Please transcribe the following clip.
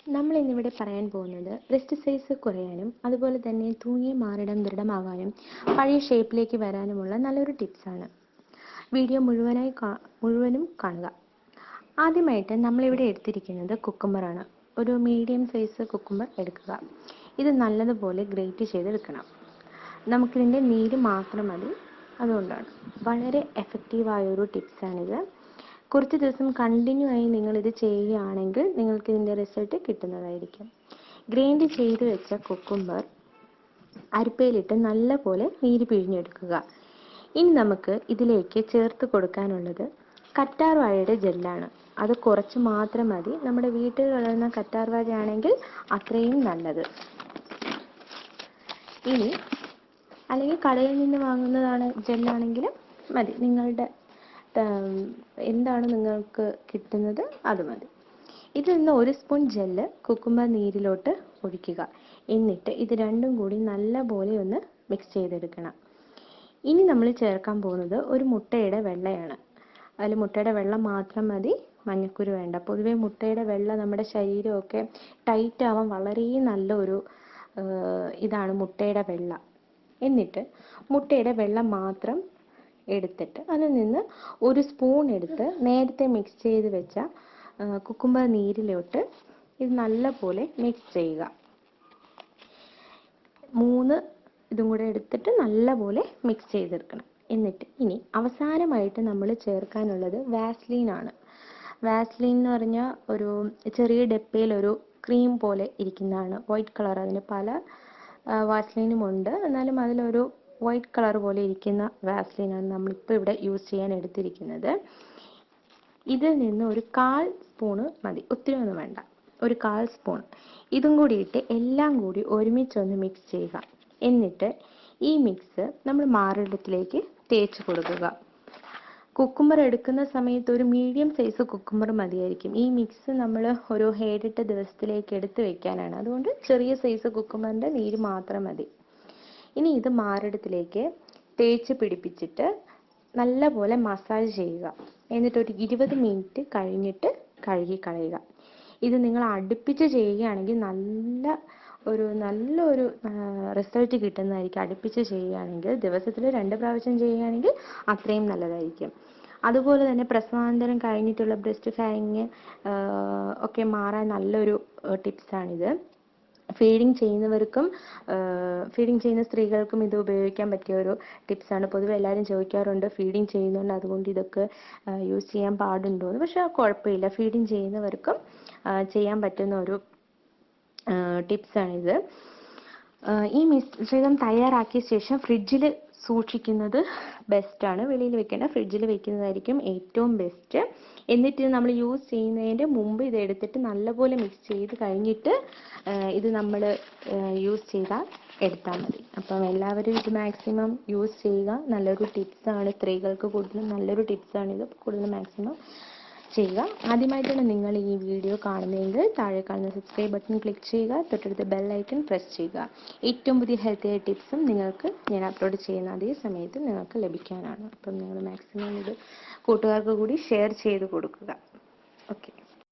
നമ്മൾ ഇന്നിവിടെ പറയാൻ പോകുന്നത് ബ്രസ്റ്റ് സൈസ് കുറയാനും അതുപോലെ തന്നെ തൂങ്ങിയ മാറിടം ദൃഢമാകാനും പഴയ ഷേപ്പിലേക്ക് വരാനുമുള്ള നല്ലൊരു ടിപ്സാണ് വീഡിയോ മുഴുവനായി കാ- മുഴുവനും കാണുക ആദ്യമായിട്ട് നമ്മളിവിടെ എടുത്തിരിക്കുന്നത് കുക്കുമ്പറാണ് ഒരു മീഡിയം സൈസ് കുക്കുമ്പർ എടുക്കുക ഇത് നല്ലതുപോലെ ഗ്രേറ്റ് ചെയ്തെടുക്കണം നമുക്കിതിൻ്റെ നീര് മാത്രം മതി അതുകൊണ്ടാണ് വളരെ എഫക്റ്റീവായ ഒരു ടിപ്സാണിത് കുറച്ച് ദിവസം കണ്ടിന്യൂ ആയി നിങ്ങളിത് ചെയ്യുകയാണെങ്കിൽ നിങ്ങൾക്ക് ഇതിൻ്റെ റിസൾട്ട് കിട്ടുന്നതായിരിക്കും ഗ്രൈൻഡ് ചെയ്ത് വെച്ച കുക്കുംബർ അരിപ്പയിലിട്ട് നല്ലപോലെ നീര് പിഴിഞ്ഞെടുക്കുക ഇനി നമുക്ക് ഇതിലേക്ക് ചേർത്ത് കൊടുക്കാനുള്ളത് കറ്റാർ വാഴയുടെ ജെല്ലാണ് അത് കുറച്ച് മാത്രം മതി നമ്മുടെ വീട്ടിൽ വളരുന്ന കറ്റാർ വാഴയാണെങ്കിൽ അത്രയും നല്ലത് ഇനി അല്ലെങ്കിൽ കടയിൽ നിന്ന് വാങ്ങുന്നതാണ് ജെല്ലാണെങ്കിലും മതി നിങ്ങളുടെ ഉം, എന്താണ് നിങ്ങൾക്ക് കിട്ടുന്നത് അത് മതി ഇതിൽ നിന്ന് ഒരു സ്പൂൺ ജെല്ല് കുക്കുമ്പർ നീരിലോട്ട് ഒഴിക്കുക എന്നിട്ട് ഇത് രണ്ടും കൂടി നല്ലപോലെ ഒന്ന് മിക്സ് ചെയ്തെടുക്കണം ഇനി നമ്മൾ ചേർക്കാൻ പോകുന്നത് ഒരു മുട്ടയുടെ വെള്ളയാണ് അതിൽ മുട്ടയുടെ വെള്ളം മാത്രം മതി മഞ്ഞക്കുരു വേണ്ട പൊതുവെ മുട്ടയുടെ വെള്ള നമ്മുടെ ശരീരമൊക്കെ ടൈറ്റ് ആവാൻ വളരെ നല്ല ഒരു ഏർ, ഇതാണ് മുട്ടയുടെ വെള്ള എന്നിട്ട് മുട്ടയുടെ വെള്ളം മാത്രം എടുത്തിട്ട് അതിൽ നിന്ന് ഒരു സ്പൂൺ എടുത്ത് നേരത്തെ മിക്സ് ചെയ്ത് വെച്ച കുക്കുമ്പർ നീരിലോട്ട് ഇത് നല്ലപോലെ മിക്സ് ചെയ്യുക മൂന്ന് ഇതും കൂടെ എടുത്തിട്ട് നല്ലപോലെ മിക്സ് ചെയ്തെടുക്കണം എന്നിട്ട് ഇനി അവസാനമായിട്ട് നമ്മൾ ചേർക്കാനുള്ളത് വാസ്ലീൻ ആണ് വാസ്ലീൻ എന്ന് പറഞ്ഞാൽ ഒരു ചെറിയ ഡപ്പയിൽ ഒരു ക്രീം പോലെ ഇരിക്കുന്നതാണ് വൈറ്റ് കളർ അതിന് പല വാസ്ലീനും ഉണ്ട് എന്നാലും അതിലൊരു വൈറ്റ് കളർ പോലെ ഇരിക്കുന്ന വാസ്ലീനാണ് നമ്മളിപ്പോൾ ഇവിടെ യൂസ് ചെയ്യാൻ എടുത്തിരിക്കുന്നത് ഇതിൽ നിന്ന് ഒരു കാൽ സ്പൂണ് മതി ഒത്തിരി ഒന്നും വേണ്ട ഒരു കാൽ സ്പൂൺ ഇതും കൂടി ഇട്ട് എല്ലാം കൂടി ഒരുമിച്ചൊന്ന് മിക്സ് ചെയ്യുക എന്നിട്ട് ഈ മിക്സ് നമ്മൾ മാറിടത്തിലേക്ക് തേച്ച് കൊടുക്കുക കുക്കുമ്പർ എടുക്കുന്ന സമയത്ത് ഒരു മീഡിയം സൈസ് കുക്കുമ്പർ മതിയായിരിക്കും ഈ മിക്സ് നമ്മൾ ഒരു ഏഴെട്ട് ദിവസത്തിലേക്ക് എടുത്ത് വെക്കാനാണ് അതുകൊണ്ട് ചെറിയ സൈസ് കുക്കുമ്പറിൻ്റെ നീര് മാത്രം മതി ഇനി ഇത് മാറിടത്തിലേക്ക് തേച്ച് പിടിപ്പിച്ചിട്ട് നല്ലപോലെ മസാജ് ചെയ്യുക എന്നിട്ട് ഒരു ഇരുപത് മിനിറ്റ് കഴിഞ്ഞിട്ട് കഴുകി കളയുക ഇത് നിങ്ങൾ അടുപ്പിച്ച് ചെയ്യുകയാണെങ്കിൽ നല്ല ഒരു നല്ലൊരു റിസൾട്ട് കിട്ടുന്നതായിരിക്കും അടുപ്പിച്ച് ചെയ്യുകയാണെങ്കിൽ ദിവസത്തിൽ രണ്ട് പ്രാവശ്യം ചെയ്യുകയാണെങ്കിൽ അത്രയും നല്ലതായിരിക്കും അതുപോലെ തന്നെ പ്രസവാനന്തരം കഴിഞ്ഞിട്ടുള്ള ബ്രസ്റ്റ് ഫാനിങ് ഒക്കെ മാറാൻ നല്ലൊരു ടിപ്സാണിത് ഫീഡിങ് ചെയ്യുന്നവർക്കും ഫീഡിങ് ചെയ്യുന്ന സ്ത്രീകൾക്കും ഇത് ഉപയോഗിക്കാൻ പറ്റിയ ഒരു ടിപ്സാണ് പൊതുവെ എല്ലാവരും ചോദിക്കാറുണ്ട് ഫീഡിങ് ചെയ്യുന്നുണ്ട് അതുകൊണ്ട് ഇതൊക്കെ യൂസ് ചെയ്യാൻ പാടുണ്ടോ എന്ന് പക്ഷെ കുഴപ്പമില്ല ഫീഡിങ് ചെയ്യുന്നവർക്കും ആ, ചെയ്യാൻ പറ്റുന്ന ഒരു ടിപ്സാണിത് ഈ മിശ്രിതം തയ്യാറാക്കിയ ശേഷം ഫ്രിഡ്ജിൽ സൂക്ഷിക്കുന്നത് ബെസ്റ്റാണ് വെളിയിൽ വെക്കേണ്ട ഫ്രിഡ്ജിൽ വെക്കുന്നതായിരിക്കും ഏറ്റവും ബെസ്റ്റ് എന്നിട്ട് ഇത് നമ്മൾ യൂസ് ചെയ്യുന്നതിൻ്റെ മുമ്പ് ഇത് എടുത്തിട്ട് നല്ലപോലെ മിക്സ് ചെയ്ത് കഴിഞ്ഞിട്ട് ആ, ഇത് നമ്മൾ യൂസ് ചെയ്താൽ എടുത്താൽ മതി അപ്പം എല്ലാവരും ഇത് മാക്സിമം യൂസ് ചെയ്യുക നല്ലൊരു ടിപ്സാണ് സ്ത്രീകൾക്ക് കൂടുതലും നല്ലൊരു ടിപ്സാണ് ഇത് കൂടുതൽ മാക്സിമം ചെയ്യുക ആദ്യമായിട്ടാണ് നിങ്ങൾ ഈ വീഡിയോ കാണുന്നതെങ്കിൽ താഴെ കാണുന്ന സബ്സ്ക്രൈബ് ബട്ടൺ ക്ലിക്ക് ചെയ്യുക തൊട്ടടുത്ത് ബെൽ ഐക്കൺ പ്രസ് ചെയ്യുക ഏറ്റവും പുതിയ ഹെൽത്തി ആയ ടിപ്സും നിങ്ങൾക്ക് ഞാൻ അപ്ലോഡ് ചെയ്യുന്ന അതേ സമയത്ത് നിങ്ങൾക്ക് ലഭിക്കാനാണ് അപ്പം നിങ്ങൾ മാക്സിമം ഇത് കൂട്ടുകാർക്ക് കൂടി ഷെയർ ചെയ്ത് കൊടുക്കുക ഓക്കെ